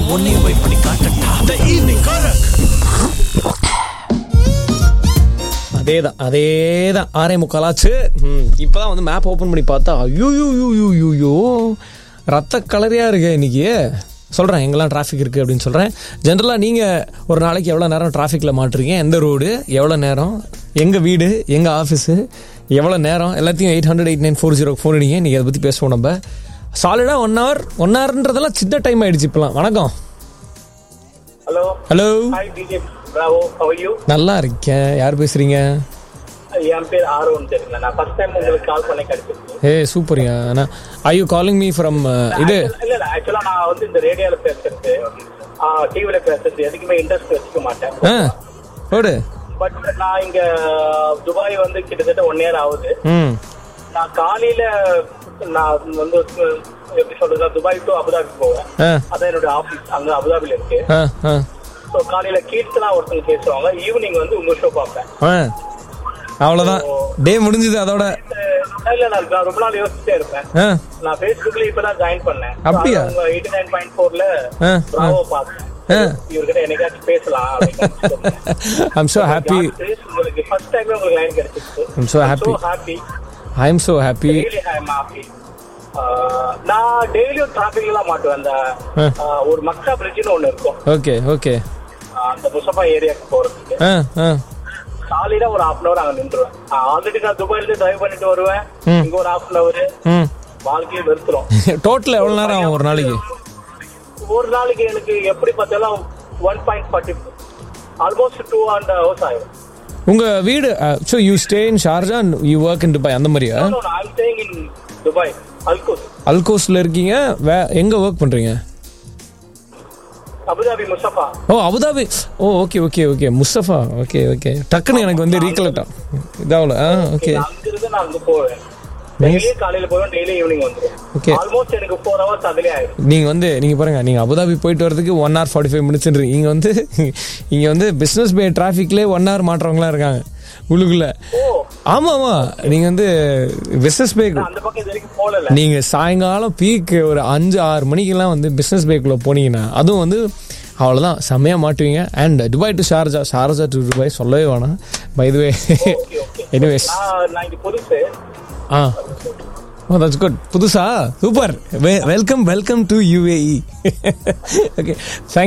உன்னையும் போய் பண்ணி காட்டட்டா த ஈவினிங் காரக் அதே தான் அதே தான் ஆறே முக்காலாச்சு ம் இப்போ தான் வந்து மேப் ஓப்பன் பண்ணி பார்த்தா ஐயோ யூ யூ யூ யூ யூ ரத்த கலரியாக இருக்கு இன்னைக்கு சொல்கிறேன் எங்கெல்லாம் டிராஃபிக் இருக்குது அப்படின்னு சொல்கிறேன் ஜென்ரலாக நீங்கள் ஒரு நாளைக்கு எவ்வளோ நேரம் டிராஃபிக்கில் மாட்டுறீங்க எந்த ரோடு எவ்வளோ நேரம் எங்கள் வீடு எங்கள் ஆஃபீஸு எவ்வளோ நேரம் எல்லாத்தையும் eight hundred eight nine four zero phone அடிங்க நீங்கள் அதை பற்றி பேசுவோம் நம்ம சாலிடாக ஒன் ஹவர் ஒன் ஹவர்ன்றதெல்லாம் சின்ன டைம் ஆயிடுச்சு இப்போலாம் வணக்கம் hello hello hi DJ Bravo how you நல்லா இருக்கேன் யார் பேசுகிறீங்க என் பேர் ஆரோன் தெரியுங்க நான் ஃபர்ஸ்ட் டைம் உங்களுக்கு கால் பண்ண கிடைச்சிருக்கு ஏ சூப்பர்யா அண்ணா I you calling me from இது இல்ல இல்ல ஆக்சுவலா நான் வந்து இந்த ரேடியோல பேசுறது டிவில பேசுறது எதுக்குமே இன்ட்ரெஸ்ட் வச்சுக்க மாட்டேன் ஆ ஓடு பட் நான் இங்க துபாய் வந்து கிட்டத்தட்ட ஒன் இயர் ஆகுது ம் நான் காலையில நான் வந்து எப்படி சொல்றது துபாய் டு அபுதாபி போவேன் ஆ அதான் என்னோட ஆபீஸ் அங்க அபுதாபில இருக்கு ஆ ஆ ஸோ காலையில கீர்த்தனா ஒருத்தங்க பேசுவாங்க ஈவினிங் வந்து உங்க ஷோ பார்ப்பேன் ஆ அவ்வளோதான் டே முடிஞ்சுது அதோட அஹ் இல்ல நான் ரொம்ப நாள் யோசிச்சுட்டே இருப்பேன் ஆ நான் Facebookல இப்பதான் ஜாயின் பண்ணேன் அப்படியா? உங்க எயிட்டி நைன் பாயிண்ட் ஃபோர்ல ஆ, பிராவோ பார்த்தேன் ஆ. இவர்கிட்ட என்னைக்காச்சும் பேசலாம் அப்படின்னு ஐம் ஸோ ஹாப்பி உங்களுக்கு ஃபர்ஸ்ட் டைம் உங்களுக்கு லைன் கிடைச்சிருக்கு I'm so happy. Happy I am so happy daily I am happy நான் டெய்லியும் டிராபிக்ல தான் மாட்டுவேன் அந்த ஆ. ஆஹ், ஒரு மக்கா பிரிட்ஜ்னு ஒண்ணு இருக்கும் ஓகே ஓகே ஆஹ், அந்த முசஃபா ஏரியாக்கு போறதுக்கு ஆ ஆ காலையில ஒரு ஹாஃப் அன் அவர் அங்க நின்றுவேன் ஆல்ரெடி நான் துபாயில இருந்து டிரைவ் பண்ணிட்டு வருவேன் ம். இங்க ஒரு ஹாஃப் அன் அவர் ம் வாழ்க்கையை வெறுத்துரும் டோட்டல் எவ்வளோ நேரம் ஆகும் ஒரு நாளைக்கு ஒரு நாளைக்கு எனக்கு எப்படி பார்த்தாலும் one point forty almost two and hours ஆயிடும் உங்கள் வீடு so you stay in Sharjah you work in Dubai அந்த மாதிரியா I'm staying in Dubai Al Quoz அல்கோஸில் இருக்கீங்க வே எங்கே ஒர்க் பண்ணுறீங்க Abu Dhabi Musaffah oh Abu Dhabi oh okay okay okay Mustafa okay okay டக்குன்னு எனக்கு வந்து ரீகலெக்டா இதாகல ஆ ஓகே அங்கிருந்து நான் அங்க போவேன் டெய்லி காலையில போவேன் டெய்லி ஈவினிங் Okay. வந்துடும் ஆல்மோஸ்ட் எனக்கு ஃபோர் ஹவர்ஸ் அதுலயே ஆயிடும் நீங்கள் வந்து நீங்கள் பாருங்க நீங்கள் அபுதாபி போயிட்டு வரதுக்கு ஒன் ஹவர் ஃபார்ட்டி ஃபைவ் மினிட்ஸ்ன்றீங்க இங்கே வந்து இங்கே வந்து பிஸ்னஸ் பே டிராஃபிக்லேயே ஒன் ஹவர் மாட்டுறவங்களாம் இருக்காங்க உள்ளுக்குள்ள ஆமாம் ஆமாம் நீங்கள் வந்து பிஸ்னஸ் பே நான் அந்த பக்கம் இது வரைக்கும் போகல நீங்கள் சாயங்காலம் பீக் ஒரு அஞ்சு ஆறு மணிக்கெல்லாம் வந்து பிஸ்னஸ் பேக்குள்ளே போனீங்கன்னா அதுவும் வந்து அவ்வளோதான் செம்மையாக மாட்டுவீங்க and Dubai to Sharjah Sharjah to Dubai சொல்லவே வேணாம் by way okay okay anyways நான் நான் இங்க புதுசு ஆ ஓ தட்ஸ் குட் புதுசா super welcome welcome to UAE okay thank